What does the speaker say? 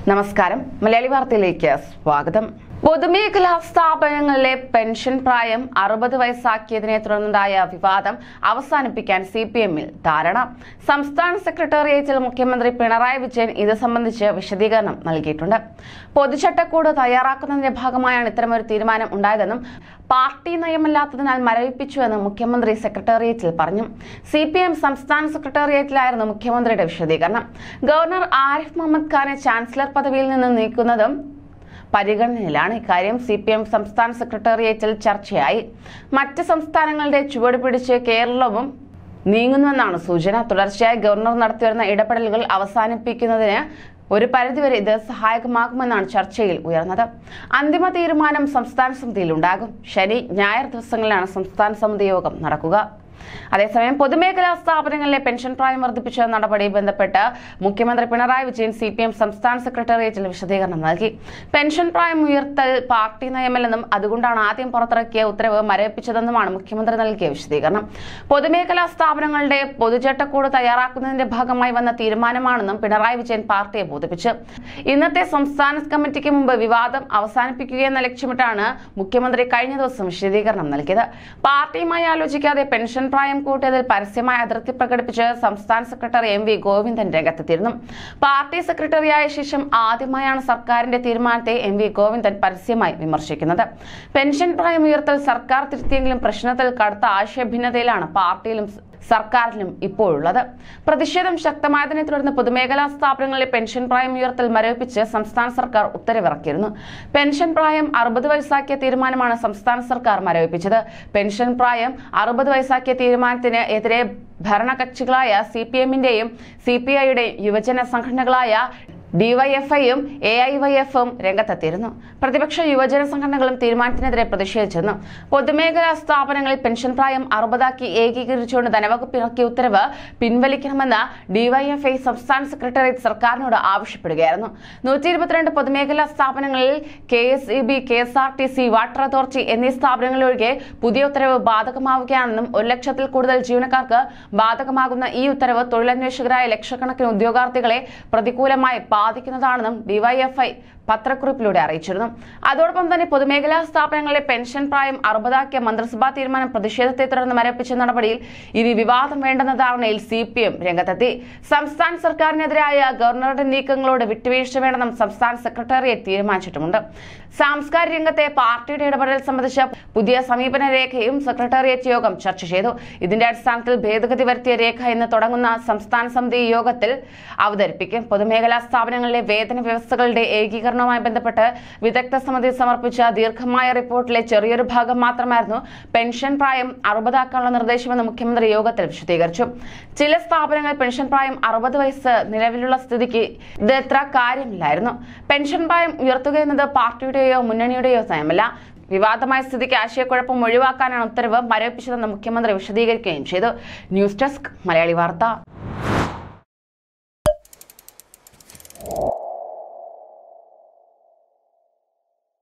നമസ്കാരം മലയാളി വാർത്തയിലേക്ക് സ്വാഗതം പൊതുമേഖലാ സ്ഥാപനങ്ങളിലെ പെൻഷൻ പ്രായം അറുപത് വയസ്സാക്കിയതിനെ തുടർന്നുണ്ടായ വിവാദം അവസാനിപ്പിക്കാൻ സി പി എമ്മിൽ ധാരണ സംസ്ഥാന സെക്രട്ടേറിയറ്റിൽ മുഖ്യമന്ത്രി പിണറായി വിജയൻ ഇത് സംബന്ധിച്ച് വിശദീകരണം നൽകിയിട്ടുണ്ട് പൊതുചട്ടക്കൂട് തയ്യാറാക്കുന്നതിന്റെ ഭാഗമായാണ് ഇത്തരമൊരു തീരുമാനം ഉണ്ടായതെന്നും പാർട്ടി നയമല്ലാത്തതിനാൽ മരവിപ്പിച്ചുവെന്നും മുഖ്യമന്ത്രി സെക്രട്ടേറിയറ്റിൽ പറഞ്ഞു സി പി എം സംസ്ഥാന സെക്രട്ടേറിയറ്റിലായിരുന്നു മുഖ്യമന്ത്രിയുടെ വിശദീകരണം ഗവർണർ ആരിഫ് മുഹമ്മദ് ഖാനെ ചാൻസലർ പദവിയിൽ നിന്ന് നീക്കുന്നതും പരിഗണനയിലാണ് ഇക്കാര്യം സി പി എം സംസ്ഥാന സെക്രട്ടേറിയറ്റിൽ ചർച്ചയായി മറ്റ് സംസ്ഥാനങ്ങളുടെ ചുവട് പിടിച്ച് കേരളവും നീങ്ങുന്നുവെന്നാണ് സൂചന തുടർച്ചയായി ഗവർണർ നടത്തിവരുന്ന ഇടപെടലുകൾ അവസാനിപ്പിക്കുന്നതിന് ഒരു പരിധിവരെ ഇത് സഹായകമാകുമെന്നാണ് ചർച്ചയിൽ ഉയർന്നത് അന്തിമ തീരുമാനം സംസ്ഥാന സമിതിയിൽ ഉണ്ടാകും ശനി ഞായർ ദിവസങ്ങളിലാണ് സംസ്ഥാന സമിതി യോഗം നടക്കുക അതേസമയം പൊതുമേഖലാ സ്ഥാപനങ്ങളിലെ പെൻഷൻ പ്രായം വർദ്ധിപ്പിച്ച നടപടി ബന്ധപ്പെട്ട് മുഖ്യമന്ത്രി Pinarayi Vijayan C P M സംസ്ഥാന സെക്രട്ടേറിയറ്റിൽ വിശദീകരണം നൽകി പെൻഷൻ പ്രായം ഉയർത്തൽ പാർട്ടി നയമല്ലെന്നും അതുകൊണ്ടാണ് ആദ്യം പുറത്തിറക്കിയ ഉത്തരവ് മരവിപ്പിച്ചതെന്നുമാണ് മുഖ്യമന്ത്രി നൽകിയ വിശദീകരണം പൊതുമേഖലാ സ്ഥാപനങ്ങളുടെ പൊതുചട്ടക്കൂട് തയ്യാറാക്കുന്നതിന്റെ ഭാഗമായി വന്ന തീരുമാനമാണെന്നും പിണറായി വിജയൻ പാർട്ടിയെ ബോധിപ്പിച്ചു ഇന്നത്തെ സംസ്ഥാന കമ്മിറ്റിക്ക് മുമ്പ് വിവാദം അവസാനിപ്പിക്കുകയെന്ന ലക്ഷ്യമിട്ടാണ് മുഖ്യമന്ത്രി കഴിഞ്ഞ ദിവസം വിശദീകരണം നൽകിയത് പാർട്ടിയുമായി ആലോചിക്കാതെ പെൻഷൻ പ്രായം കൂട്ടിയതിൽ പരസ്യമായ അതിർത്തി പ്രകടിപ്പിച്ച് സംസ്ഥാന സെക്രട്ടറി എം വി ഗോവിന്ദൻ രംഗത്തെത്തിയിരുന്നു പാർട്ടി സെക്രട്ടറിയായ ശേഷം ആദ്യമായാണ് സർക്കാരിന്റെ തീരുമാനത്തെ എം വി ഗോവിന്ദൻ പരസ്യമായി വിമർശിക്കുന്നത് പെൻഷൻ പ്രായം ഉയർത്തൽ സർക്കാർ തിരുത്തിയെങ്കിലും പ്രശ്നത്തിൽ കടുത്ത ആശയഭിന്നതയിലാണ് പാർട്ടിയിലും സർക്കാരിലും ഇപ്പോഴുള്ളത് പ്രതിഷേധം ശക്തമായതിനെ തുടർന്ന് പൊതുമേഖലാ സ്ഥാപനങ്ങളിലെ പെൻഷൻ പ്രായം ഉയർത്തൽ മരവിപ്പിച്ച് സംസ്ഥാന സർക്കാർ ഉത്തരവിറക്കിയിരുന്നു പെൻഷൻ പ്രായം അറുപത് വയസ്സാക്കിയ തീരുമാനമാണ് സംസ്ഥാന സർക്കാർ മരവിപ്പിച്ചത് പെൻഷൻ പ്രായം അറുപത് വയസ്സാക്കിയ തീരുമാനത്തിന് എതിരെ ഭരണകക്ഷികളായ സി പി എമ്മിന്റെയും സി പി ഐയുടെയും യുവജന സംഘടനകളായ ഡിവൈഎഫ്ഐയും എ ഐ വൈ എഫും രംഗത്തെത്തിയിരുന്നു പ്രതിപക്ഷ യുവജന സംഘടനകളും തീരുമാനത്തിനെതിരെ പ്രതിഷേധിച്ചിരുന്നു പൊതുമേഖലാ സ്ഥാപനങ്ങളിൽ പെൻഷൻ പ്രായം അറുപതാക്കി ഏകീകരിച്ചുകൊണ്ട് ധനവകുപ്പ് ഇറക്കിയ ഉത്തരവ് പിൻവലിക്കണമെന്ന് ഡിവൈഎഫ്ഐ സംസ്ഥാന സെക്രട്ടേറിയറ്റ് സർക്കാരിനോട് ആവശ്യപ്പെടുകയായിരുന്നു നൂറ്റി ഇരുപത്തിരണ്ട് പൊതുമേഖലാ സ്ഥാപനങ്ങളിൽ K S E B K S R T C water authority എന്നീ സ്ഥാപനങ്ങളിലൊഴികെ പുതിയ ഉത്തരവ് ബാധകമാവുകയാണെന്നും ഒരു ലക്ഷത്തിൽ കൂടുതൽ ജീവനക്കാർക്ക് ബാധകമാകുന്ന ഈ ഉത്തരവ് തൊഴിലന്വേഷകരായ ലക്ഷക്കണക്കിന് ഉദ്യോഗാർത്ഥികളെ പ്രതികൂലമായി ബാധിക്കുന്നതാണെന്നും ഡിവൈഎഫ്ഐ പത്രക്കുറിപ്പിലൂടെ അറിയിച്ചിരുന്നു അതോടൊപ്പം തന്നെ പൊതുമേഖലാ സ്ഥാപനങ്ങളിലെ പെൻഷൻ പ്രായം അറുപതാക്കിയ മന്ത്രിസഭാ തീരുമാനം പ്രതിഷേധത്തെ തുടർന്ന് മരപ്പിച്ച നടപടിയിൽ ഇനി വിവാദം വേണ്ടെന്ന ധാരണയിൽ സി പി എം രംഗത്തെത്തി സംസ്ഥാന സർക്കാരിനെതിരായ ഗവർണറുടെ നീക്കങ്ങളോട് വിട്ടുവീഴ്ച വേണമെന്നും സംസ്ഥാന സെക്രട്ടേറിയറ്റ് തീരുമാനിച്ചിട്ടുമുണ്ട് സാംസ്കാരിക രംഗത്തെ പാർട്ടിയുടെ ഇടപെടൽ സംബന്ധിച്ച പുതിയ സമീപന രേഖയും സെക്രട്ടേറിയറ്റ് യോഗം ചർച്ച ചെയ്തു ഇതിന്റെ അടിസ്ഥാനത്തിൽ ഭേദഗതി വരുത്തിയ രേഖ ഇന്ന് തുടങ്ങുന്ന സംസ്ഥാന സമിതി യോഗത്തിൽ അവതരിപ്പിക്കും പൊതുമേഖലാ സ്ഥാപനങ്ങളിലെ വേതന വ്യവസ്ഥകളുടെ ഏകീകരണവുമായി ബന്ധപ്പെട്ട് വിദഗ്ധ സമിതി സമർപ്പിച്ച ദീർഘമായ റിപ്പോർട്ടിലെ ചെറിയൊരു ഭാഗം മാത്രമായിരുന്നു പെൻഷൻ പ്രായം അറുപതാക്കാനുള്ള നിർദ്ദേശമെന്ന് മുഖ്യമന്ത്രി യോഗത്തിൽ വിശദീകരിച്ചു ചില സ്ഥാപനങ്ങൾ പെൻഷൻ പ്രായം അറുപത് വയസ്സ് നിലവിലുള്ള സ്ഥിതിക്ക് ഇത് എത്ര കാര്യമില്ലായിരുന്നു പെൻഷൻ പ്രായം ഉയർത്തുക എന്നത് പാർട്ടിയുടെയോ മുന്നണിയുടെയോ നയമല്ല വിവാദമായ സ്ഥിതിക്ക് ആശയക്കുഴപ്പം ഒഴിവാക്കാനാണ് ഉത്തരവ് മരവിപ്പിച്ചതെന്ന് മുഖ്യമന്ത്രി വിശദീകരിക്കുകയും ചെയ്തു ന്യൂസ് ഡെസ്ക് മലയാളി വാർത്ത